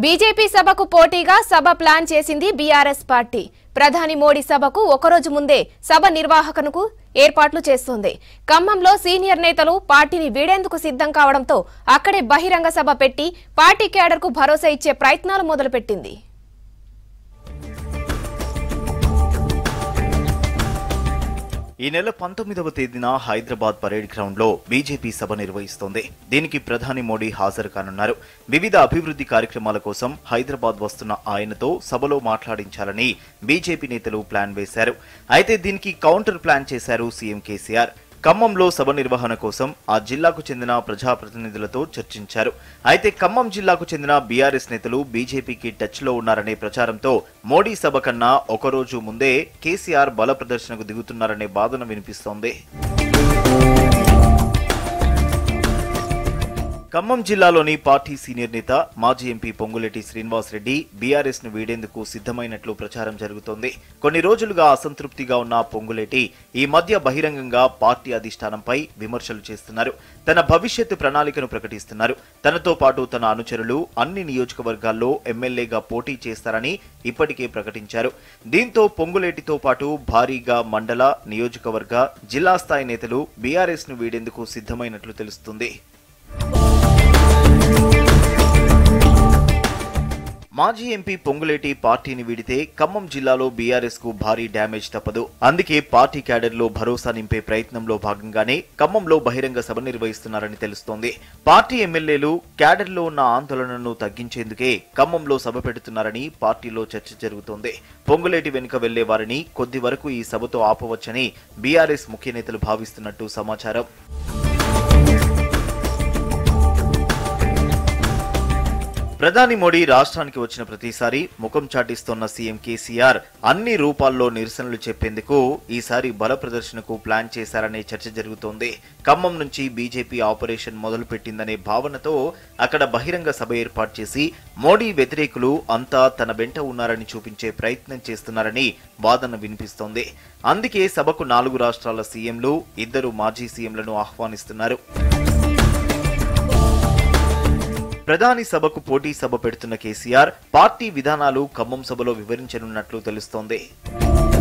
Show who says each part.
Speaker 1: BJP సభకు పోటీగా సభ ప్లాన్ చేసింది బీఆర్ఎస్ పార్టీ ప్రధాని మోడీ సభకు ఒకరోజు ముందే సభ నిర్వాహకనుకు ఏర్పాట్లు చేస్తోంది ఖమ్మంలో సీనియర్ నేతలు పార్టీని వీడేందుకు సిద్ధం కావడంతో అక్కడే బహిరంగ సభ పెట్టి పార్టీ కేడర్కు భరోసా ఇచ్చే ప్రయత్నాలు మొదలుపెట్టింది
Speaker 2: ఈ నెల పంతొమ్మిదవ తేదీన హైదరాబాద్ పరేడ్ గ్రౌండ్ లో బీజేపీ సభ నిర్వహిస్తోంది దీనికి ప్రధాని మోడీ హాజరు కానున్నారు వివిధ అభివృద్ధి కార్యక్రమాల కోసం హైదరాబాద్ వస్తున్న ఆయనతో సభలో మాట్లాడించాలని బీజేపీ నేతలు ప్లాన్ వేశారు అయితే దీనికి కౌంటర్ ప్లాన్ చేశారు సీఎం కేసీఆర్ ఖమ్మంలో సభ నిర్వహణ కోసం ఆ జిల్లాకు చెందిన ప్రజాప్రతినిధులతో చర్చించారు అయితే ఖమ్మం జిల్లాకు చెందిన బీఆర్ఎస్ నేతలు బీజేపీకి టచ్ లో ఉన్నారనే ప్రచారంతో మోడీ సభ కన్నా ఒకరోజు ముందే కేసీఆర్ బల ప్రదర్శనకు దిగుతున్నారనే వాదన వినిపిస్తోంది ఖమ్మం జిల్లాలోని పార్టీ సీనియర్ నేత మాజీ ఎంపీ పొంగులేటి శ్రీనివాస్ రెడ్డి బీఆర్ఎస్ ను వీడేందుకు సిద్ధమైనట్లు ప్రచారం జరుగుతోంది కొన్ని రోజులుగా అసంతృప్తిగా ఉన్న పొంగులేటి ఈ మధ్య బహిరంగంగా పార్టీ అధిష్టానంపై విమర్శలు చేస్తున్నారు తన భవిష్యత్తు ప్రణాళికను ప్రకటిస్తున్నారు తనతో పాటు తన అనుచరులు అన్ని నియోజకవర్గాల్లో ఎమ్మెల్యేగా పోటీ చేస్తారని ఇప్పటికే ప్రకటించారు దీంతో పొంగులేటితో పాటు భారీగా మండల నియోజకవర్గ జిల్లా స్థాయి నేతలు బీఆర్ఎస్ ను వీడేందుకు సిద్ధమైనట్లు తెలుస్తుంది మాజీ ఎంపీ పొంగులేటి పార్టీని వీడితే ఖమ్మం జిల్లాలో బీఆర్ఎస్ కు భారీ డ్యామేజ్ తప్పదు అందుకే పార్టీ క్యాడర్ లో భరోసా నింపే ప్రయత్నంలో భాగంగానే ఖమ్మంలో బహిరంగ సభ నిర్వహిస్తున్నారని తెలుస్తోంది పార్టీ ఎమ్మెల్యేలు క్యాడర్ లో ఉన్న ఆందోళనను తగ్గించేందుకే ఖమ్మంలో సభ పెడుతున్నారని పార్టీలో చర్చ జరుగుతోంది పొంగులేటి వెనుక వెళ్లే వారిని కొద్ది వరకు ఈ సభతో ఆపవచ్చని బీఆర్ఎస్ ముఖ్య నేతలు భావిస్తున్నట్టు సమాచారం ప్రధాని మోడీ రాష్ట్రానికి వచ్చిన ప్రతిసారి ముఖం చాటిస్తోన్న సీఎం కేసీఆర్ అన్ని రూపాల్లో నిరసనలు చెప్పేందుకు ఈసారి బల ప్రదర్శనకు ప్లాన్ చేశారనే చర్చ జరుగుతోంది ఖమ్మం నుంచి బీజేపీ ఆపరేషన్ మొదలుపెట్టిందనే భావనతో అక్కడ బహిరంగ సభ ఏర్పాటు చేసి మోడీ వ్యతిరేకులు అంతా తన వెంట ఉన్నారని చూపించే ప్రయత్నం చేస్తున్నారని వాదన వినిపిస్తోంది అందుకే సభకు నాలుగు రాష్ట్రాల సీఎంలు ఇద్దరు మాజీ సీఎంలను ఆహ్వానిస్తున్నారు ప్రధాని సభకు పోటీ సభ పెడుతున్న కేసీఆర్ పార్టీ విధానాలు ఖమ్మం సభలో వివరించనున్నట్లు తెలుస్తోంది